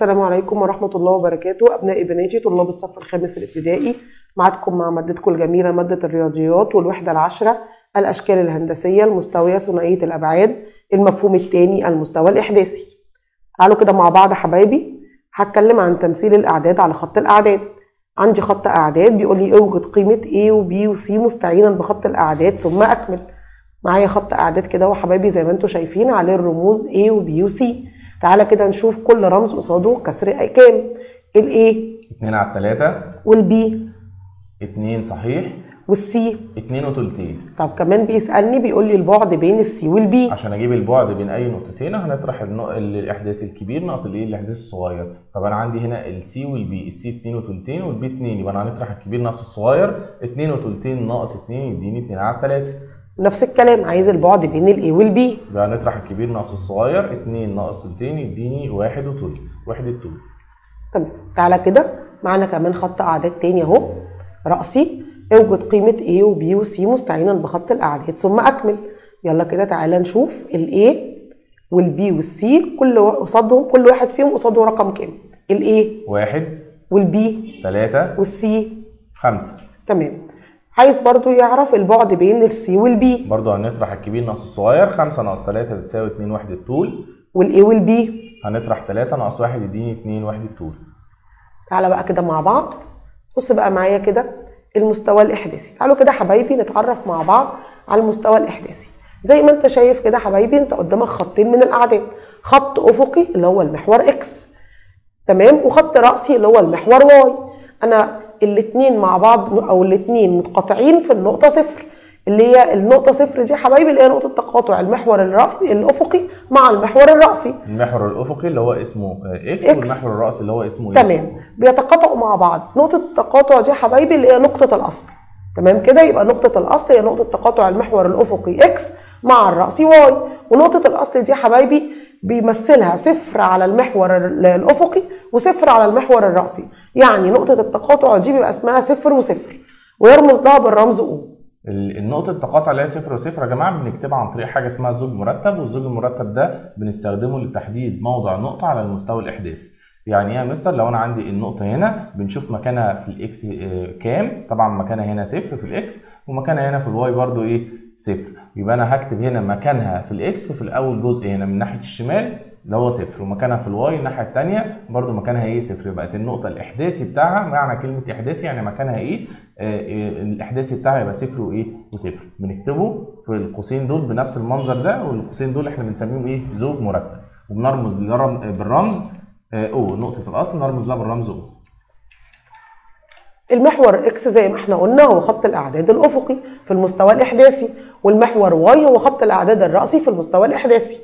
السلام عليكم ورحمة الله وبركاته أبنائي بناتي طلاب الصف الخامس الابتدائي معكم مع مادتكم الجميلة مادة الرياضيات والوحدة العشرة الأشكال الهندسية المستوية ثنائية الأبعاد المفهوم الثاني المستوى الإحداثي تعالوا كده مع بعض حبايبي هتكلم عن تمثيل الأعداد على خط الأعداد عندي خط أعداد بيقول لي اوجد قيمة A و B و C مستعينا بخط الأعداد ثم أكمل معايا خط أعداد كده وحبايبي زي ما انتم شايفين عليه الرموز A و B و C تعالى كده نشوف كل رمز قصاده كسر كام الاي 2 على 3 والبي 2 صحيح والسي 2 وتلتين طب كمان بيسالني بيقول لي البعد بين السي والبي عشان اجيب البعد بين اي نقطتين هنطرح النق... الاحداث الكبير ناقص الايه الاحداث الصغير طب انا عندي هنا السي والبي السي 2 وتلتين والبي 2 يبقى انا هنطرح الكبير ناقص الصغير 2 وتلتين ناقص 2 يديني 2 على 3 نفس الكلام عايز البعد بين الاي والبي يبقى هنطرح الكبير ناقص الصغير 2 ناقص تلتين يديني 1 وتلت وحدة تلت تمام تعالى كده معانا كمان خط اعداد تاني اهو رأسي اوجد قيمة A و B و C مستعينا بخط الأعداد ثم أكمل يلا كده تعالى نشوف ال A وال B وال C كل وا- قصادهم كل واحد فيهم قصاده رقم كام ال A 1 وال B 3 وال C 5 تمام عايز برضو يعرف البعد بين ال C وال B برضو هنطرح الكبير ناقص الصغير 5 ناقص 3 بتساوي 2 وحدة طول وال A وال B هنطرح 3 ناقص 1 يديني 2 وحدة طول تعالى بقى كده مع بعض بص بقى معايا كده المستوى الإحداثي تعالوا كده حبايبي نتعرف مع بعض على المستوى الإحداثي زي ما انت شايف كده حبايبي انت قدامك خطين من الأعداد خط أفقي اللي هو المحور إكس تمام وخط رأسي اللي هو المحور واي أنا الاتنين مع بعض أو الاتنين متقاطعين في النقطة صفر اللي هي النقطة صفر دي حبايبي اللي هي نقطة تقاطع المحور الرأف- الأفقي مع المحور الرأسي المحور الافقي اللي هو اسمه آه، اكس إكس. والمحور الراسي اللي هو اسمه ايه تمام بيتقاطعوا مع بعض نقطة التقاطع دي يا حبايبي اللي هي نقطة الأصل تمام كده يبقى نقطة الأصل هي نقطة تقاطع المحور الأفقي إكس مع الرأسي واي ونقطة الأصل دي يا حبايبي بيمثلها صفر على المحور ال- الأفقي وصفر على المحور الرأسي يعني نقطة التقاطع دي بيبقى اسمها صفر وصفر ويرمز لها بالرمز أو ال- النقطة التقاطع اللي هي صفر وصفر يا جماعة بنكتبها عن طريق حاجة اسمها زوج مرتب والزوج المرتب ده بنستخدمه لتحديد موضع نقطة على المستوى الإحداثي يعني ايه يا مستر لو انا عندي النقطة هنا بنشوف مكانها في الاكس آه، كام طبعا مكانها هنا صفر في الاكس ومكانها هنا في الواي برضو ايه صفر يبقى انا هكتب هنا مكانها في الاكس في الاول جزء هنا من ناحية الشمال اللي هو صفر ومكانها في الواي الناحية التانية برضو مكانها ايه صفر بقت النقطة الإحداثي بتاعها معنى كلمة إحداثي يعني مكانها ايه آه آه، الإحداثي بتاعها يبقى صفر وإيه وصفر بنكتبه في القوسين دول بنفس المنظر ده والقوسين دول احنا بنسميهم ايه زوج مرتب وبنرمز لرم- بالرمز آه، او نقطة الأصل نرمز لها بالرمز او المحور اكس زي ما احنا قلنا هو خط الاعداد الافقي في المستوى الاحداثي والمحور واي هو خط الاعداد الرأسي في المستوى الاحداثي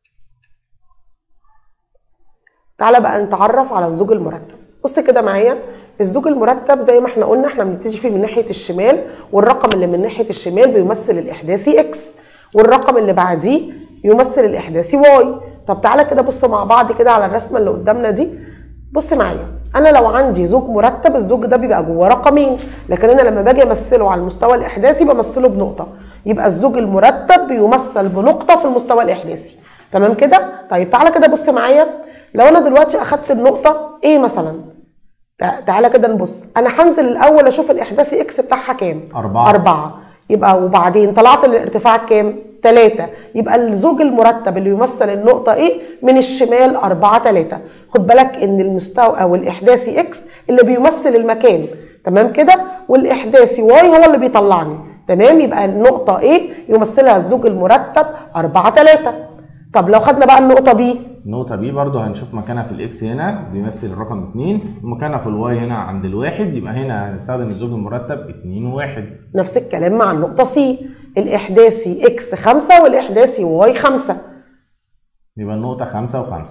تعالى بقى نتعرف على الزوج المرتب بص كده معايا الزوج المرتب زي ما احنا قلنا احنا بنبتدي فيه من ناحيه الشمال والرقم اللي من ناحيه الشمال بيمثل الاحداثي اكس والرقم اللي بعديه يمثل الاحداثي واي طب تعالى كده بص مع بعض كده على الرسمه اللي قدامنا دي بص معايا انا لو عندي زوج مرتب الزوج ده بيبقى جواه رقمين لكن انا لما باجي امثله على المستوى الاحداثي بمثله بنقطه يبقى الزوج المرتب بيمثل بنقطه في المستوى الاحداثي تمام كده طيب تعالى كده بص معايا لو انا دلوقتي اخدت النقطه ايه مثلا تع- تعالى كده نبص انا هنزل الاول اشوف الاحداثي اكس بتاعها كام أربعة. أربعة يبقى وبعدين طلعت للارتفاع كام تلاتة يبقى الزوج المرتب اللي يمثل النقطة ايه من الشمال أربعة تلاتة خد بالك ان المستوى او الاحداثي اكس اللي بيمثل المكان تمام كده والاحداثي واي هو اللي بيطلعني تمام يبقى النقطة ايه يمثلها الزوج المرتب أربعة تلاتة طب لو خدنا بقى النقطة بي النقطة بي برضو هنشوف مكانها في الاكس هنا بيمثل الرقم 2 ومكانها في الواي هنا عند الواحد يبقى هنا هنستخدم الزوج المرتب 2 و1 نفس الكلام مع النقطة سي الإحداثي إكس خمسة والإحداثي واي خمسة يبقى النقطة 5 و5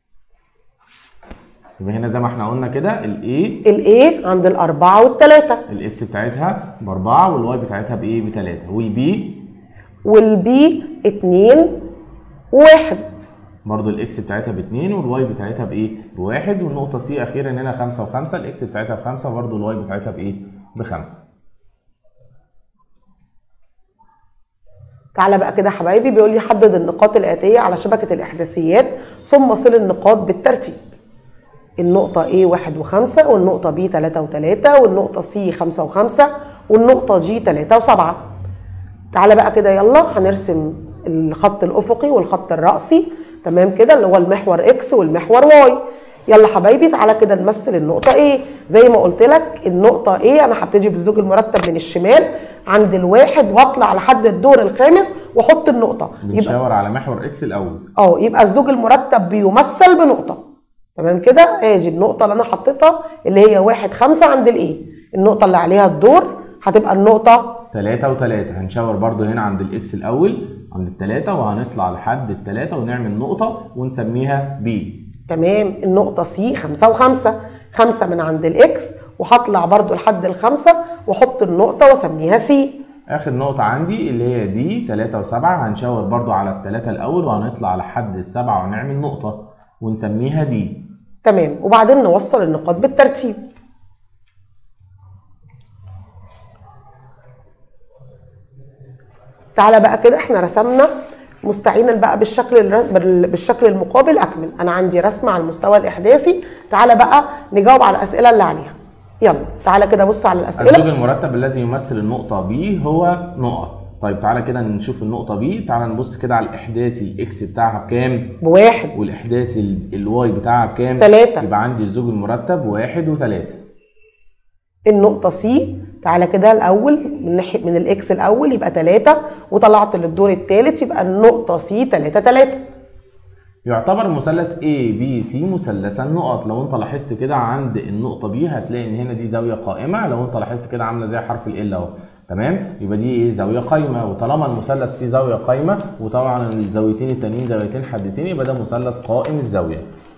يبقى هنا زي ما احنا قلنا كده الاي الإيه عند الأربعة والتلاتة الاكس بتاعتها باربعة والواي بتاعتها بايه بتلاتة والبي والبي اتنين وواحد برضو الاكس بتاعتها باتنين والواي بتاعتها بايه بواحد والنقطة سي اخيرا هنا خمسة وخمسة الاكس بتاعتها بخمسة برضو الواي بتاعتها بايه بخمسة تعالى بقى كده يا حبايبي بيقول لي حدد النقاط الآتية على شبكة الإحداثيات ثم صل النقاط بالترتيب النقطة A واحد وخمسة والنقطة B تلاتة وتلاتة والنقطة C خمسة وخمسة والنقطة G تلاتة وسبعة تعالى بقى كده يلا هنرسم الخط الأفقي والخط الرأسي تمام كده اللي هو المحور X والمحور Y يلا حبايبي تعالى كده نمثل النقطة A زي ما قلت لك النقطة A أنا هبتدي بالزوج المرتب من الشمال عند الواحد واطلع لحد الدور الخامس واحط النقطة يبقى بنشاور على محور اكس الاول اه يبقى الزوج المرتب بيمثل بنقطة تمام كده ادي النقطة اللي أنا حطيتها اللي هي واحد خمسة عند الإيه النقطة اللي عليها الدور هتبقى النقطة تلاتة وتلاتة هنشاور برضو هنا عند الاكس الاول عند التلاتة وهنطلع لحد التلاتة ونعمل نقطة ونسميها بي تمام النقطة سي خمسة وخمسة خمسة من عند الإكس وهطلع برضو لحد الخمسة وأحط النقطة وأسميها سي اخر نقطة عندي اللي هي دي تلاتة وسبعة هنشاور برضو على التلاتة الاول وهنطلع لحد السبعة ونعمل نقطة ونسميها دي تمام وبعدين نوصل النقاط بالترتيب تعالى بقى كده احنا رسمنا مستعينا بقى بالشكل الر- بال- بالشكل المقابل اكمل انا عندي رسمه على المستوى الاحداثي تعالى بقى نجاوب على الاسئله اللي عليها يلا تعالى كده بص على الزوج الاسئله المرتب الذي يمثل النقطة بي هو نقط طيب تعالى كده نشوف النقطة بي تعالى نبص كده على الإحداثي الإكس بتاعها بكام بواحد والإحداثي ال- الواي بتاعها بكام تلاتة. يبقى عندي الزوج المرتب واحد وتلاتة النقطة سي تعالى كده الأول من ناحية من الإكس الأول يبقى تلاتة وطلعت للدور الثالث يبقى النقطة سي تلاتة تلاتة يعتبر مثلث A B C مثلثا نقط لو انت لاحظت كده عند النقطة B هتلاقي ان هنا دي زاوية قائمة لو انت لاحظت كده عاملة زي حرف ال اهو تمام يبقى دي ايه زاوية قايمة وطالما المثلث فيه زاوية قايمة وطبعا الزاويتين التانيين زاويتين حدتين يبقى ده مثلث قائم الزاوية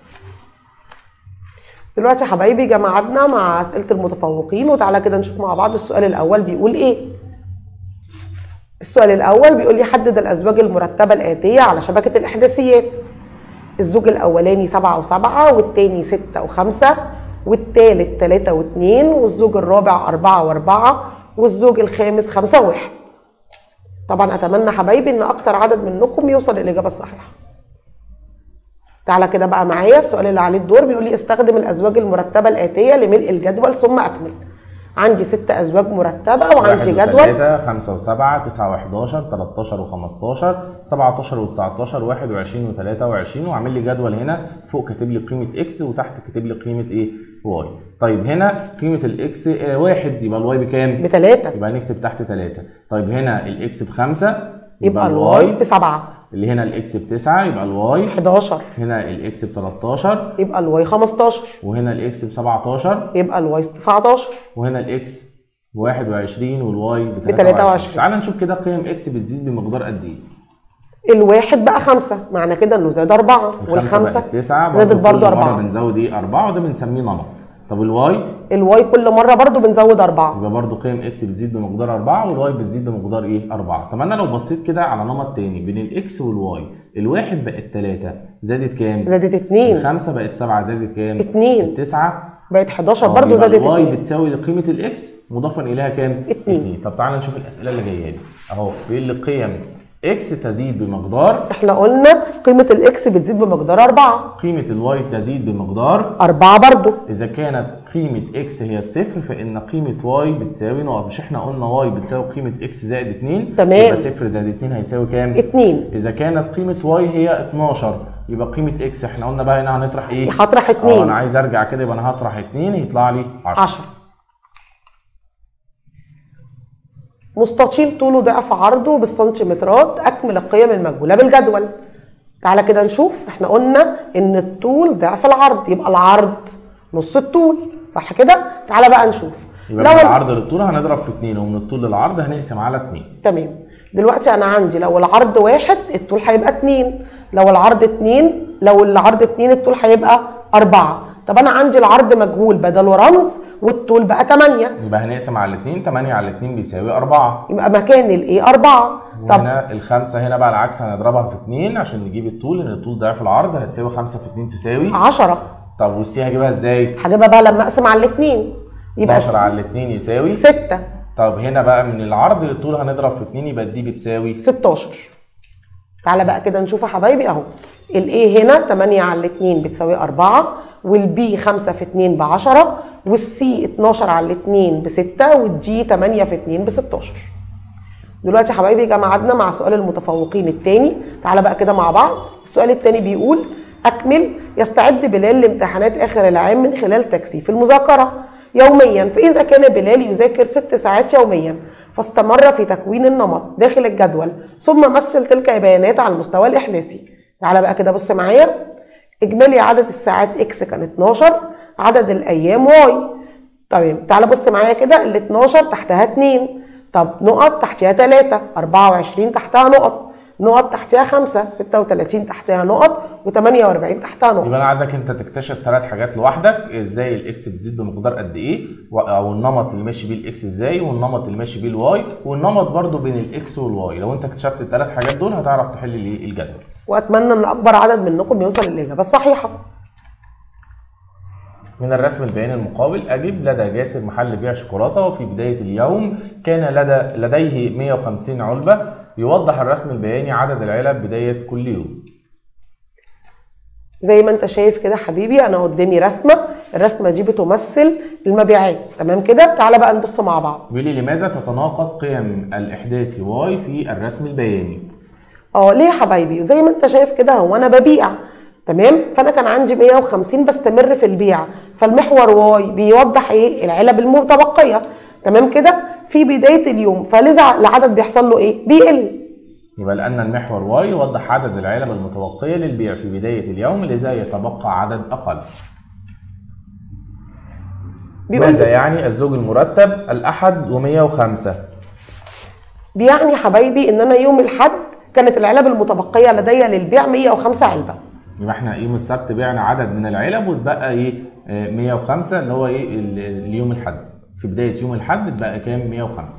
دلوقتي يا حبايبي جمعنا مع أسئلة المتفوقين وتعالى كده نشوف مع بعض السؤال الأول بيقول إيه السؤال الأول بيقول لي حدد الأزواج المرتبة الآتية على شبكة الإحداثيات الزوج الأولاني سبعة وسبعة والتاني ستة وخمسة والتالت تلاتة واتنين والزوج الرابع أربعة وأربعة والزوج الخامس خمسة وواحد طبعا أتمنى حبايبي إن أكتر عدد منكم يوصل للإجابة الصحيحة تعالى كده بقى معايا السؤال اللي عليه الدور بيقول لي استخدم الازواج المرتبه الاتيه لملء الجدول ثم اكمل عندي ست ازواج مرتبه وعندي واحد جدول وتلاتة خمسة وسبعة تسعة وحداشر تلاتاشر وخمستاشر سبعتاشر وتسعتاشر واحد وعشرين وتلاتة وعشرين وعامل لي جدول هنا فوق كاتب لي قيمة اكس وتحت كاتب لي قيمة ايه واي طيب هنا قيمة الاكس آه واحد يبقى الواي بكام؟ بتلاته يبقى نكتب تحت تلاتة طيب هنا الاكس بخمسة يبقى الواي بسبعه اللي هنا الاكس بتسعة يبقى الواي 11 هنا الاكس ب 13 يبقى الواي 15 وهنا الاكس ب 17 يبقى الواي 19 وهنا الاكس ب 21 والواي ب 23. 23 تعال نشوف كده قيم اكس بتزيد بمقدار قد ايه الواحد بقى خمسة معنى كده انه زاد أربعة الخمسة والخمسة بقت 9 زادت برضو كل مرة أربعة بنزود ايه 4 وده بنسميه نمط طب الواي الواي كل مرة برضو بنزود أربعة يبقى برضو قيم اكس بتزيد بمقدار 4 والواي بتزيد بمقدار ايه 4 طب انا لو بصيت كده على نمط تاني بين الاكس والواي الواحد بقت 3 زادت كام زادت اتنين الخمسة بقت 7 زادت كام اتنين. التسعة بقت 11 آه، برضو يبقى زادت الواي اتنين بتساوي لقيمة الاكس مضافا اليها كام؟ اتنين. طب تعالى نشوف الاسئلة اللي جاية لي اهو بيقول لي قيم اكس تزيد بمقدار احنا قلنا قيمة الإكس بتزيد بمقدار أربعة قيمة الواي تزيد بمقدار أربعة برضو إذا كانت قيمة إكس هي الصفر فإن قيمة واي بتساوي نقط مش إحنا قلنا واي بتساوي قيمة إكس زائد 2 تمام. يبقى صفر زائد 2 هيساوي كام؟ اتنين إذا كانت قيمة واي هي 12 يبقى قيمة إكس إحنا قلنا بقى هنا هنطرح إيه؟ هطرح أه اتنين أنا عايز أرجع كده يبقى أنا هطرح 2 يطلع لي 10 عشرة مستطيل طوله ضعف عرضه بالسنتيمترات أكمل القيم المجهولة بالجدول تعالى كده نشوف احنا قلنا ان الطول ضعف العرض يبقى العرض نص الطول صح كده تعالى بقى نشوف يبقى لو من ال- العرض للطول هنضرب في 2 ومن الطول للعرض هنقسم على 2 تمام دلوقتي انا عندي لو العرض واحد الطول هيبقى اتنين لو العرض اتنين لو العرض اتنين الطول هيبقى أربعة طب أنا عندي العرض مجهول بدله رمز والطول بقى تمانية يبقى هنقسم على 2 8 على 2 بيساوي 4 يبقى مكان الايه أربعة طب وهنا الخمسة هنا بقى العكس هنضربها في 2 عشان نجيب الطول لأن الطول ضعف العرض هتساوي 5 في 2 تساوي عشرة طب والسي هجيبها ازاي؟ هجيبها بقى لما أقسم على الاتنين يبقى 12 على 2 يساوي ستة طب هنا بقى من العرض للطول هنضرب في 2 يبقى دي بتساوي 16 تعالى بقى كده نشوف يا حبايبي اهو الايه هنا 8 على 2 بتساوي 4 والبي 5 في 2 ب 10 والسي 12 على 2 ب 6 والدي 8 في 2 ب 16 دلوقتي يا حبايبي جه ميعادنا مع سؤال المتفوقين التاني تعالى بقى كده مع بعض السؤال التاني بيقول أكمل يستعد بلال لامتحانات آخر العام من خلال تكثيف المذاكرة يوميا فإذا كان بلال يذاكر ست ساعات يوميا فاستمر في تكوين النمط داخل الجدول ثم مثل تلك البيانات على المستوى الإحداثي تعالى بقى كده بص معايا إجمالي عدد الساعات إكس كان 12 عدد الأيام واي تمام تعالى بص معايا كده ال 12 تحتها 2 طب نقط تحتها 3 24 تحتها نقط نقط تحتها 5 36 تحتها نقط و48 تحتها نقط يبقى انا عايزك انت تكتشف ثلاث حاجات لوحدك ازاي الاكس بتزيد بمقدار قد ايه و- او النمط اللي ماشي بيه الاكس ازاي والنمط اللي ماشي بيه الواي والنمط برضو بين الاكس والواي لو انت اكتشفت الثلاث حاجات دول هتعرف تحل لي الجدول واتمنى ان اكبر عدد منكم يوصل للاجابه الصحيحه من الرسم البياني المقابل أجب لدى جاسر محل بيع شوكولاتة وفي بداية اليوم كان لدى لديه 150 علبة يوضح الرسم البياني عدد العلب بداية كل يوم زي ما انت شايف كده حبيبي انا قدامي رسمه الرسمه دي بتمثل المبيعات تمام كده تعالى بقى نبص مع بعض بيقول لي لماذا تتناقص قيم الإحداثي واي في الرسم البياني اه ليه يا حبايبي زي ما انت شايف كده هو انا ببيع تمام فانا كان عندي 150 بستمر في البيع فالمحور واي بيوضح ايه العلب المتبقيه تمام كده في بدايه اليوم فلذا العدد بيحصل له ايه بيقل يبقى لأن المحور واي يوضح عدد العلب المتبقية للبيع في بداية اليوم لذا يتبقى عدد أقل بيقول ماذا يعني الزوج المرتب الأحد و105 بيعني يا حبايبي ان انا يوم الاحد كانت العلب المتبقيه لدي للبيع 105 علبه يبقى احنا يوم السبت بعنا عدد من العلب واتبقى ايه آه، 105 اللي هو ايه ال- ال- اليوم الحد في بدايه يوم الحد اتبقى كام 105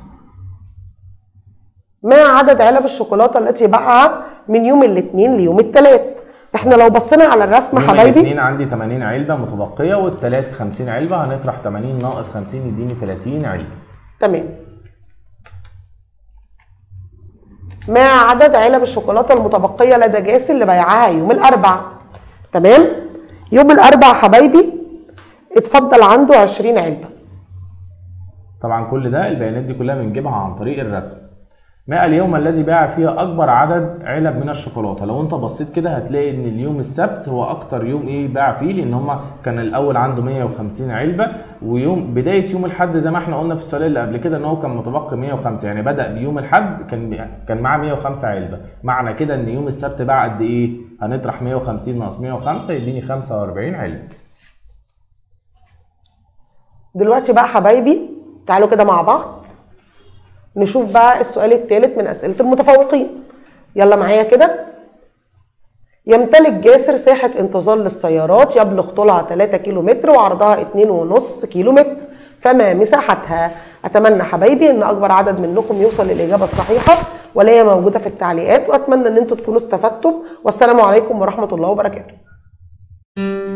ما عدد علب الشوكولاته التي باعها من يوم الاثنين ليوم الثلاث احنا لو بصينا على الرسم يوم حبايبي الاثنين عندي 80 علبه متبقيه والثلاث 50 علبه هنطرح 80 ناقص 50 يديني 30 علبه تمام ما عدد علب الشوكولاته المتبقيه لدى جاسر اللي بيعها يوم الاربع تمام يوم الاربع حبايبي اتفضل عنده 20 علبه طبعا كل ده البيانات دي كلها بنجيبها عن طريق الرسم ما اليوم الذي باع فيه اكبر عدد علب من الشوكولاته لو انت بصيت كده هتلاقي ان اليوم السبت هو اكتر يوم ايه باع فيه لان هما كان الاول عنده 150 علبه ويوم بدايه يوم الحد زي ما احنا قلنا في السؤال اللي قبل كده ان هو كان متبقي 105 يعني بدا بيوم الحد كان كان معاه 105 علبه معنى كده ان يوم السبت باع قد ايه هنطرح 150 ناقص 105 يديني 45 علبه دلوقتي بقى حبايبي تعالوا كده مع بعض نشوف بقى السؤال الثالث من أسئلة المتفوقين يلا معايا كده يمتلك جاسر ساحة انتظار للسيارات يبلغ طولها 3 كيلو متر وعرضها 2.5 كيلو متر فما مساحتها أتمنى حبايبي إن أكبر عدد منكم يوصل للإجابة الصحيحة ولا هي موجودة في التعليقات وأتمنى إن أنتوا تكونوا استفدتم والسلام عليكم ورحمة الله وبركاته